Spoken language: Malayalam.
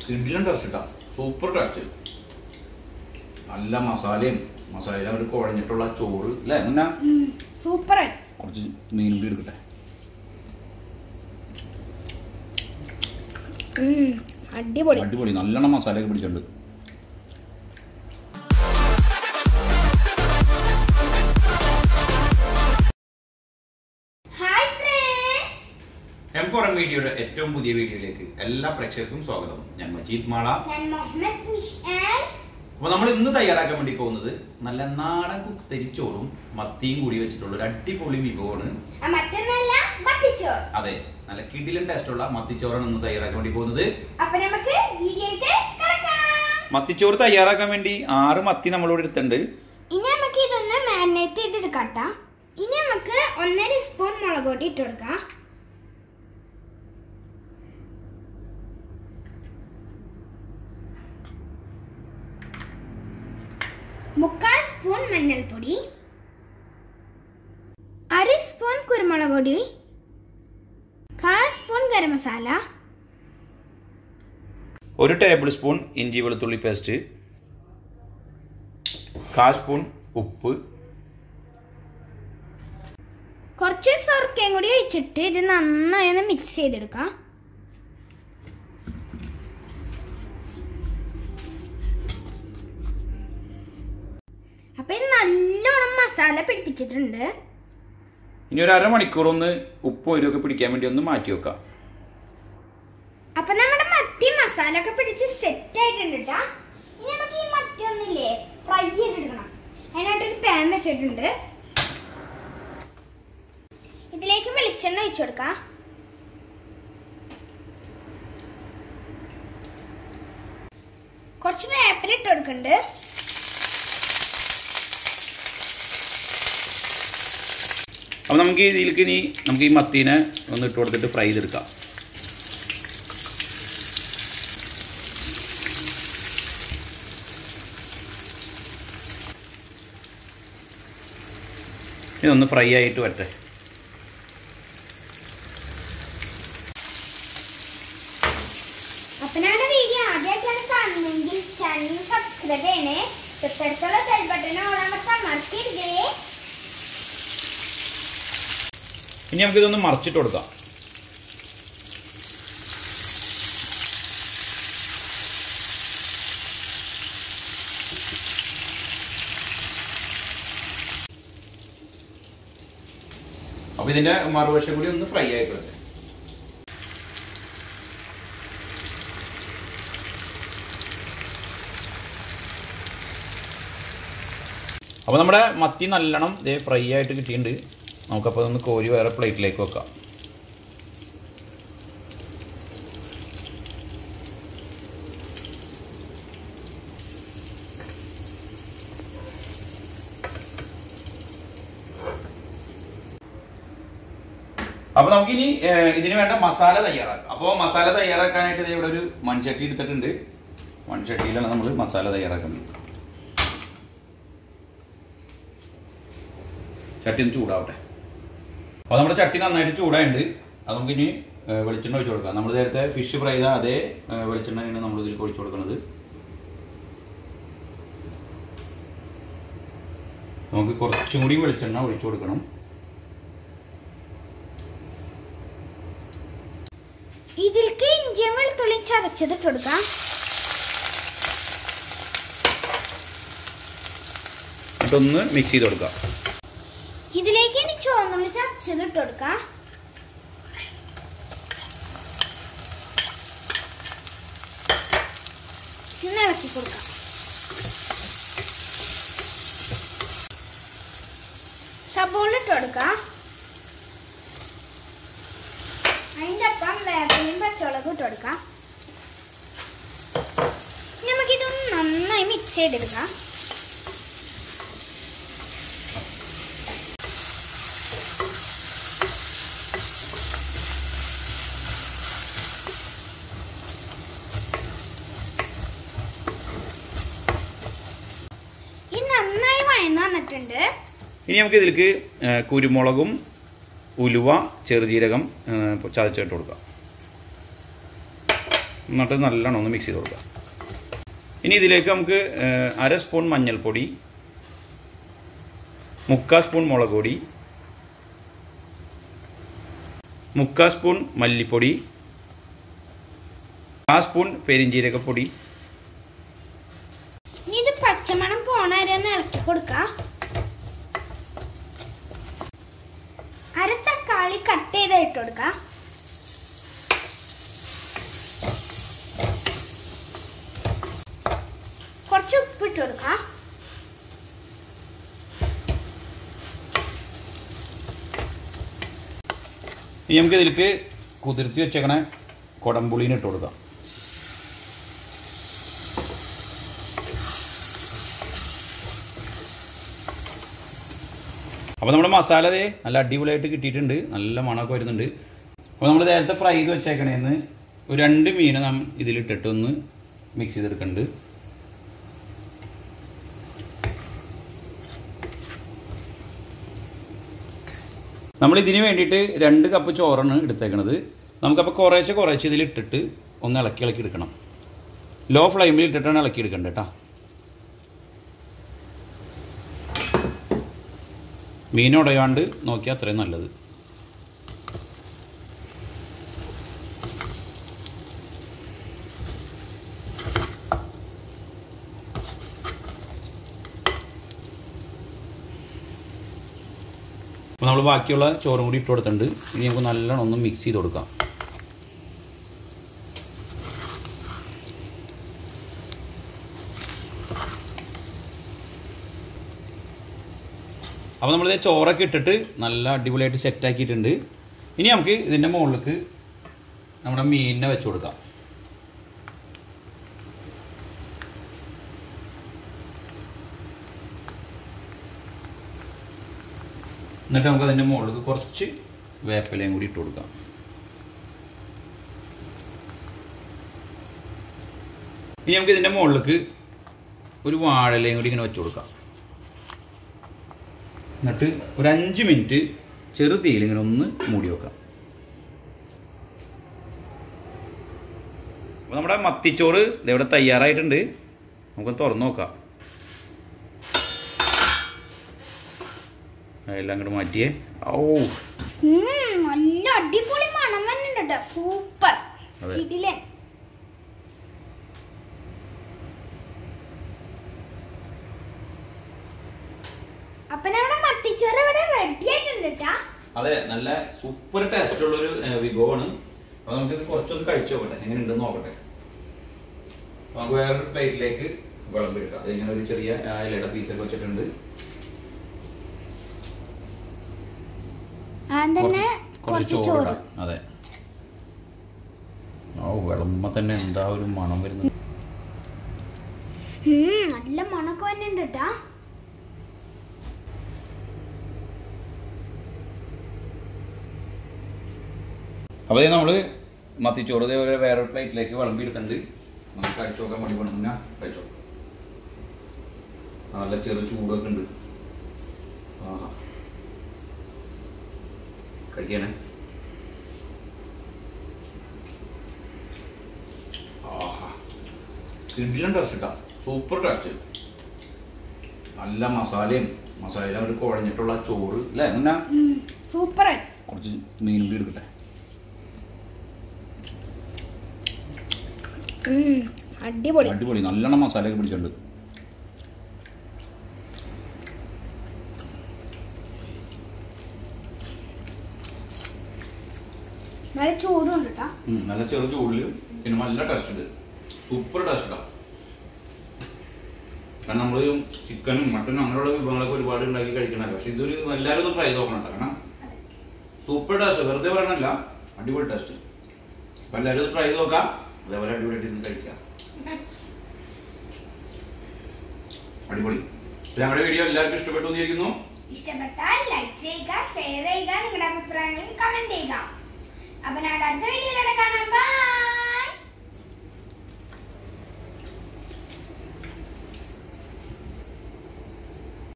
കിഡിലും ടേസ്റ്റ് ഇട്ടാ സൂപ്പർ ടേസ്റ്റ് നല്ല മസാലയും മസാലയിൽ അവർ കുഴഞ്ഞിട്ടുള്ള ചോറ് അല്ലേ മുന്ന സൂപ്പർ കുറച്ച് മീൻ കൂടി എടുക്കട്ടെ അടിപൊളി അടിപൊളി നല്ലോണം മസാലയൊക്കെ പിടിച്ചിട്ടുണ്ട് hi friends M four M വീഡിയോയുടെ ഏറ്റവും പുതിയ വീഡിയോയിലേക്ക് എല്ലാ പ്രേക്ഷകർക്കും സ്വാഗതം ഞാൻ മജീദ് മാള ഞാൻ മുഹമ്മദ് മിഷാൽ അപ്പോൾ നമ്മൾ ഇന്ന് തയ്യാറാക്കാൻ വേണ്ടി പോകുന്നത് നല്ല നാടൻ കുത്തരിച്ചോറും മത്തിയും കൂടി വെച്ചിട്ടുള്ള ഒരു അടിപൊളി വിഭവമാണ് ആ മറ്റൊന്നല്ല മത്തിച്ചോർ അതെ നല്ല കിടിലൻ ടേസ്റ്റുള്ള മത്തിച്ചോറാണ് ഇന്ന് തയ്യാറാക്കാൻ വേണ്ടി പോകുന്നത് അപ്പൊ നമുക്ക് വീഡിയോയിലേക്ക് കിടക്കാം മത്തിച്ചോറ് തയ്യാറാക്കാൻ വേണ്ടി ആറ് മത്തി നമ്മളോട് എടുത്തിട്ടുണ്ട് ഇനി നമുക്ക് ഇതൊന്ന് മാരിനേറ്റ് ചെയ്തെടുക്കാട്ടാ ഇനി നമുക്ക് ഒന്നര സ്പൂൺ മുളക് പൊടി ഇട്ട് കൊടുക്കാം മുക്കാൽ സ്പൂൺ മഞ്ഞൾപ്പൊടി അര സ്പൂൺ കുരുമുളക് പൊടി കാൽ സ്പൂൺ ഗരം മസാല ഒരു ടേബിൾ സ്പൂൺ ഇഞ്ചി വെളുത്തുള്ളി പേസ്റ്റ് കാൽ സ്പൂൺ ഉപ്പ് കുറച്ച് സൊർക്കയും കൂടി ഒഴിച്ചിട്ട് ഇത് നന്നായി ഒന്ന് മിക്സ് ചെയ്തെടുക്കാം അപ്പൊ ഇത് നല്ലോണം മസാല പിടിപ്പിച്ചിട്ടുണ്ട് ഇനി ഒരു അരമണിക്കൂർ ഒന്ന് ഉപ്പ് ഒരുക്കെ പിടിക്കാൻ വേണ്ടി ഒന്ന് മാറ്റി വെക്കാം അപ്പൊ നമ്മുടെ മത്തി മസാല ഒക്കെ പിടിച്ച് സെറ്റ് ആയിട്ടുണ്ട് കേട്ടാ ഇനി നമുക്ക് ഈ മത്തി ഒന്നില്ലേ ഫ്രൈ ചെയ്തെടുക്കണം അതിനായിട്ടൊരു പാൻ വെച്ചിട്ടുണ്ട് ഇതിലേക്ക് വെളിച്ചെണ്ണ ഒഴിച്ചു കൊടുക്കാം കുറച്ച് വേപ്പില ഇട്ട് കൊടുക്കുന്നുണ്ട് അപ്പോൾ നമുക്ക് ഇതിലേക്ക് ഇനി നമുക്ക് ഈ മത്തീനെ ഒന്ന് ഇട്ട് കൊടുത്തിട്ട് ഫ്രൈ ചെയ്തെടുക്കാം ഇതൊന്ന് ഫ്രൈ ആയിട്ട് വരട്ടെ അപ്പൊ ഞാൻ വീഡിയോ ആദ്യമായിട്ടാണ് കാണുന്നതെങ്കിൽ ചാനൽ സബ്സ്ക്രൈബ് ചെയ്യണേ തൊട്ടടുത്തുള്ള ബെൽ ബട്ടൺ ഓളാമർത്താൻ മറക്കരുതേ ഇനി നമുക്കിതൊന്ന് മറിച്ചിട്ട് കൊടുക്കാം അപ്പോൾ ഇതിൻ്റെ മറുവശം കൂടി ഒന്ന് ഫ്രൈ ആയിട്ട് വരട്ടെ അപ്പോൾ നമ്മുടെ മത്തി നല്ലോണം ഇതേ ഫ്രൈ ആയിട്ട് കിട്ടിയിട്ടുണ്ട് നമുക്കപ്പോൾ ഒന്ന് കോരി വേറെ പ്ലേറ്റിലേക്ക് വെക്കാം അപ്പോൾ നമുക്കിനി ഏഹ്, ഇതിന് വേണ്ട മസാല തയ്യാറാക്കാം അപ്പോൾ മസാല തയ്യാറാക്കാനായിട്ട് ദേ ഇവിടെ ഒരു മൺചട്ടി എടുത്തിട്ടുണ്ട് മൺചട്ടിയിലാണ് നമ്മൾ മസാല തയ്യാറാക്കുന്നത് ചട്ടി ഒന്ന് ചൂടാവട്ടെ അപ്പോൾ നമ്മുടെ ചട്ടി നന്നായിട്ട് ചൂടായിട്ടുണ്ട് അത് നമുക്കിനി ഏഹ്, വെളിച്ചെണ്ണ ഒഴിച്ചു കൊടുക്കാം നമ്മൾ നേരത്തെ ഫിഷ് ഫ്രൈ ചെയ്ത അതേ ഏഹ്, വെളിച്ചെണ്ണയാണ് നമ്മൾ ഇതിൽ ഒഴിച്ചു കൊടുക്കുന്നത് നമുക്ക് കുറച്ചും കൂടി വെളിച്ചെണ്ണ ഒഴിച്ചു കൊടുക്കണം ഇതിലേക്ക് ഇഞ്ചിയും വെളുത്തുള്ളിയും ചതച്ചതിട്ട് കൊടുക്കാം എന്നിട്ടൊന്ന് മിക്സ് ചെയ്ത് കൊടുക്കാം ഇതിലേക്ക് ഇനി ചുവന്നുള്ളി ചതച്ചതിട്ട് കൊടുക്കാം ഒന്ന് ഇളക്കി കൊടുക്കാം സബോള ഇട്ട് കൊടുക്കാം അതിൻ്റെ ഒപ്പം വേപ്പിലയും പച്ചമുളകും ഇട്ട് കൊടുക്കാം നമുക്കിതൊന്ന് നന്നായി മിക്സ് ചെയ്തെടുക്കാം ഇത് നന്നായി വഴന്ന് വന്നിട്ടുണ്ട് ഇനി നമുക്ക് ഇതിലേക്ക് ഏഹ്, കുരുമുളകും ഉലുവ ചെറുജീരകം ഏഹ്, ചതച്ചിട്ട് കൊടുക്കാം എന്നിട്ട് നല്ലോണം ഒന്ന് മിക്സ് ചെയ്ത് കൊടുക്കുക ഇനി ഇതിലേക്ക് നമുക്ക് ഏഹ്, അര സ്പൂൺ മഞ്ഞൾപ്പൊടി മുക്കാൽ സ്പൂൺ മുളക് പൊടി മുക്കാൽ സ്പൂൺ മല്ലിപ്പൊടി ആ സ്പൂൺ പെരിഞ്ജീരകപ്പൊടി ഇനി ഇത് പച്ചമണം പോണ വരെ ഒന്ന് ഇളക്കി കൊടുക്കാം അര തക്കാളി കട്ട് ചെയ്ത് ഇട്ട് കൊടുക്കാം കുറച്ച് ഉപ്പ് ഇട്ട് കൊടുക്കാം ഇനി നമുക്ക് ഇതിലേക്ക് കുതിർത്തി വെച്ചേക്കണ കുടംപുളീനെ ഇട്ട് കൊടുക്കാം അപ്പോൾ നമ്മുടെ മസാല ദേ നല്ല അടിപൊളിയായിട്ട് കിട്ടിയിട്ടുണ്ട് നല്ല മണമൊക്കെ വരുന്നുണ്ട് അപ്പോൾ നമ്മൾ നേരത്തെ ഫ്രൈ ചെയ്ത് വെച്ചേക്കണേന്ന് ഒരു രണ്ട് മീൻ നാം ഇതിലിട്ടിട്ട് ഒന്ന് മിക്സ് ചെയ്തെടുക്കുന്നുണ്ട് നമ്മൾ ഇതിന് വേണ്ടിയിട്ട് രണ്ട് കപ്പ് ചോറാണ് എടുത്തേക്കണത് നമുക്കപ്പോൾ കുറേശ്ശെ കുറേശ്ശെ ഇതിലിട്ടിട്ട് ഒന്ന് ഇളക്കി ഇളക്കി എടുക്കണം ലോ ഫ്ലെയിമിൽ ഇട്ടിട്ടാണ് ഇളക്കി എടുക്കേണ്ടത് കേട്ടോ മീൻ ഉടയാണ്ട് നോക്കിയാൽ അത്രയും നല്ലത് അപ്പോൾ നമ്മൾ ബാക്കിയുള്ള ചോറും കൂടി ഇട്ട് കൊടുത്തിട്ടുണ്ട് ഇനി നമുക്ക് നല്ലോണം ഒന്ന് മിക്സ് ചെയ്ത് കൊടുക്കാം അപ്പോൾ നമ്മളിത് ചോറൊക്കെ ഇട്ടിട്ട് നല്ല അടിപൊളിയായിട്ട് സെറ്റ് ആക്കിയിട്ടുണ്ട് ഇനി നമുക്ക് ഇതിൻ്റെ മുകളിലേക്ക് നമ്മുടെ മീനിനെ വെച്ച് കൊടുക്കാം എന്നിട്ട് നമുക്ക് അതിൻ്റെ മുകളിലേക്ക് കുറച്ച് വേപ്പിലയും കൂടി ഇട്ട് കൊടുക്കാം ഇനി നമുക്ക് ഇതിൻ്റെ മുകളിലേക്ക് ഒരു വാഴലയും കൂടി ഇങ്ങനെ വെച്ച് കൊടുക്കാം എന്നിട്ട് ഒരു അഞ്ച് മിനിറ്റ് ചെറു തീയിൽ ഇങ്ങനെ ഒന്ന് മൂടി വെക്കാം അപ്പോൾ നമ്മുടെ മത്തിച്ചോറ് ഇതെവിടെ തയ്യാറായിട്ടുണ്ട് നമുക്ക് തുറന്നു നോക്കാം എല്ലാം അങ്ങോട്ട് മാറ്റിയേ ഓ ഉം, നല്ല അടിപൊളി മണം വന്നിട്ടുണ്ട് സൂപ്പർ അതെ. കിടിലൻ അപ്പൊ നമ്മുടെ മത്തിച്ചോറ് ഇവിടെ റെഡി ആയിട്ടുണ്ട് കേട്ടാ അതെ നല്ല സൂപ്പർ ടേസ്റ്റ് ഉള്ളൊരു ഏഹ്, വിഭവമാണ് അപ്പോൾ നമുക്കിത് കുറച്ചൊന്ന് കഴിച്ചു നോക്കട്ടെ എങ്ങനെ ഉണ്ടെന്ന് നോക്കട്ടെ അപ്പോൾ നമുക്ക് വേറൊരു പ്ലേറ്റിലേക്ക് വിളമ്പെടുക്കാം അതിങ്ങനെ ഒരു ചെറിയ ആ, ഇലയുടെ പീസൊക്കെ വെച്ചിട്ടുണ്ട് ആദ്യം തന്നെ കുറച്ച് ചോറ് ഇടാം. അതെ ഓ വിളമ്പ തന്നെ എന്താ ഒരു മണം വരുന്നത് ഉം, നല്ല മണമൊക്കെ വന്നിട്ടുണ്ട് കേട്ടാ അപ്പോൾ ഇത് നമ്മൾ മത്തിച്ചോറ് ഇതേപോലെ വേറൊരു പ്ലേറ്റിലേക്ക് വിളമ്പി എടുത്തിട്ടുണ്ട് നമുക്ക് കഴിച്ചു നോക്കാൻ വേണ്ടി വേണമെന്നാ കഴിച്ചോ നല്ല ചെറു ചൂടൊക്കെ ഉണ്ട് ആഹാ കഴിക്കണേ ആഹാ കിടിലൻ ടേസ്റ്റ് ഇട്ടാ സൂപ്പർ ടേസ്റ്റ് നല്ല മസാലയും മസാല ഒരു കുഴഞ്ഞിട്ടുള്ള ചോറ് അല്ലേ എന്നാ സൂപ്പർ കുറച്ച് മീനും കൂടി എടുക്കട്ടെ അടിപൊളി അടിപൊളി നല്ലോണം മസാലയൊക്കെ പിടിച്ചിട്ടുണ്ട് നല്ല ചൂടും ഉണ്ട് കേട്ടാ ഉം, നല്ല ചെറു ചൂടിൽ പിന്നെ നല്ല ടേസ്റ്റ് ഉണ്ട് സൂപ്പർ ടേസ്റ്റാണ് കാരണം നമ്മൾ ചിക്കനും മട്ടനും അങ്ങനെയുള്ള വിഭവങ്ങളൊക്കെ ഒരുപാട് ഉണ്ടാക്കി കഴിക്കണമല്ലോ പക്ഷെ ഇതൊരു എല്ലാവരും ഒന്ന് ട്രൈ ചെയ്ത് നോക്കണം കേട്ടോ കാരണം സൂപ്പർ ടേസ്റ്റ് വെറുതെ പറയണല്ല അടിപൊളി ടേസ്റ്റ് അപ്പം എല്ലാവരും ഒന്ന് ട്രൈ ചെയ്ത് നോക്കാം അതേപോലെ അടിപൊളിയായിട്ട് ഇരുന്ന് കഴിക്കാം അടിപൊളി അപ്പോൾ ഞങ്ങളുടെ വീഡിയോ എല്ലാവർക്കും ഇഷ്ടപ്പെട്ടു എന്നിരിക്കുന്നു ഇഷ്ടപ്പെട്ടാൽ ലൈക്ക് ചെയ്യുക ഷെയർ ചെയ്യുക നിങ്ങളുടെ അഭിപ്രായങ്ങൾ കമന്റ് ചെയ്യുക അപ്പൊ ഞാൻ അടുത്ത വീഡിയോയിലൂടെ കാണാം ബൈ